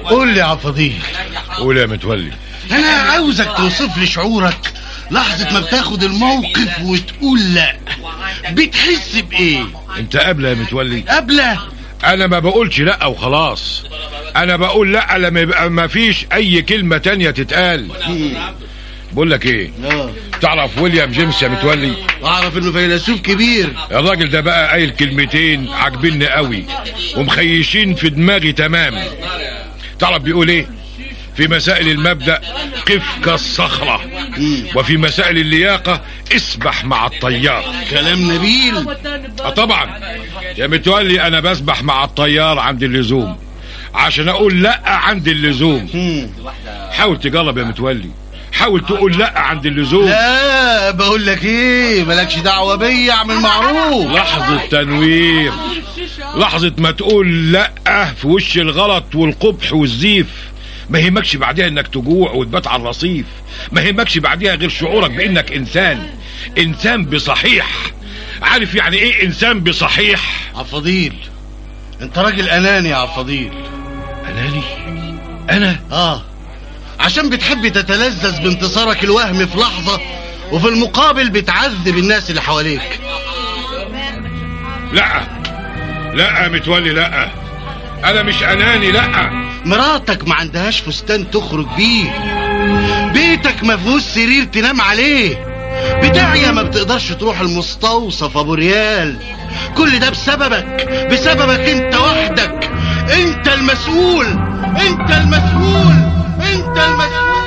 قول لي يا عفضيل قول يا متولي انا عاوزك توصف لي شعورك لحظة ما بتاخد الموقف وتقول لا بتحس بايه انت قبل يا متولي قبله انا ما بقولش لا وخلاص انا بقول لا لما يبقى ما فيش اي كلمة تانية تتقال بقول لك ايه اه تعرف ويليام جيمس يا متولي اعرف انه فيلسوف كبير الراجل ده بقى قايل كلمتين عاجبني قوي ومخيشين في دماغي تمام تعرف بيقول ايه في مسائل المبدأ قف كالصخرة وفي مسائل اللياقة اسبح مع الطيار كلام نبيل اه طبعا يا متولي انا بسبح مع الطيار عند اللزوم عشان اقول لا عند اللزوم مم. حاول تجرب يا متولي حاول تقول لا عند اللزوم لا بقول لك ايه مالكش دعوة بيا اعمل معروف لحظة تنوير لحظة ما تقول لا في وش الغلط والقبح والزيف ما يهمكش بعدها انك تجوع وتبات على الرصيف ما يهمكش بعدها غير شعورك بانك انسان انسان بصحيح عارف يعني ايه انسان بصحيح عفضيل انت راجل اناني يا عفضيل اناني انا اه عشان بتحب تتلذذ بانتصارك الوهمي في لحظة وفي المقابل بتعذب الناس اللي حواليك لا لا يا متولي لا انا مش اناني لا مراتك ما عندهاش فستان تخرج بيه بيتك ما فيهوش سرير تنام عليه بتاعية ما بتقدرش تروح المستوصف ابو ريال كل ده بسببك بسببك انت وحدك انت المسؤول انت المسؤول انت المسؤول